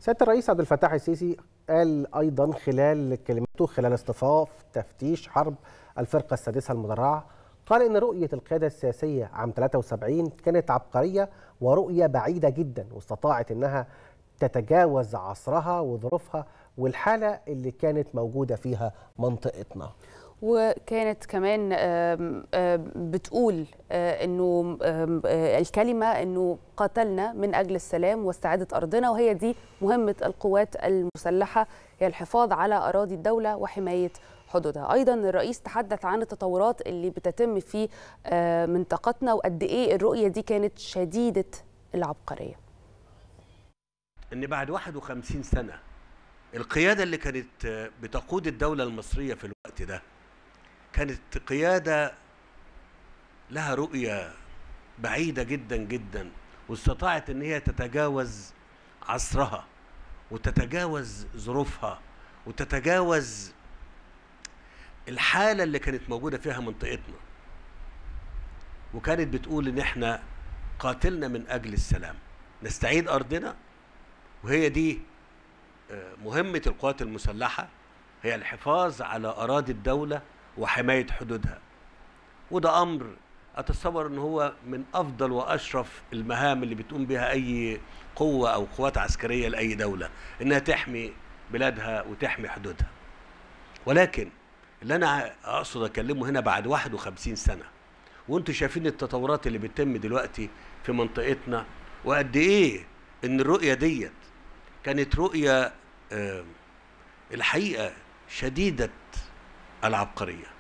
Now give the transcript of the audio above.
سياده الرئيس عبد الفتاح السيسي قال ايضا خلال كلمته خلال اصطفاف تفتيش حرب الفرقه السادسه المدرعه قال ان رؤيه القياده السياسيه عام 73 كانت عبقريه ورؤيه بعيده جدا واستطاعت انها تتجاوز عصرها وظروفها والحاله اللي كانت موجوده فيها منطقتنا وكانت كمان آم، آم، بتقول آه، انه آم، آه، الكلمه انه قاتلنا من اجل السلام واستعاده ارضنا وهي دي مهمه القوات المسلحه هي الحفاظ على اراضي الدوله وحمايه حدودها ايضا الرئيس تحدث عن التطورات اللي بتتم في آه، منطقتنا وقد ايه الرؤيه دي كانت شديده العبقريه ان بعد 51 سنه القياده اللي كانت آه، بتقود الدوله المصريه في الوقت ده كانت قياده لها رؤيه بعيده جدا جدا واستطاعت ان هي تتجاوز عصرها وتتجاوز ظروفها وتتجاوز الحاله اللي كانت موجوده فيها منطقتنا وكانت بتقول ان احنا قاتلنا من اجل السلام نستعيد ارضنا وهي دي آه، مهمة القوات المسلحة هي الحفاظ على أراضي الدولة وحماية حدودها وده أمر أتصور أن هو من أفضل وأشرف المهام اللي بتقوم بها أي قوة أو قوات عسكرية لأي دولة إنها تحمي بلادها وتحمي حدودها ولكن اللي أنا أقصد أكلمه هنا بعد 51 سنة وانتوا شايفين التطورات اللي بتتم دلوقتي في منطقتنا وقد ايه ان الرؤيه ديت كانت رؤيه آه، الحقيقه شديده العبقريه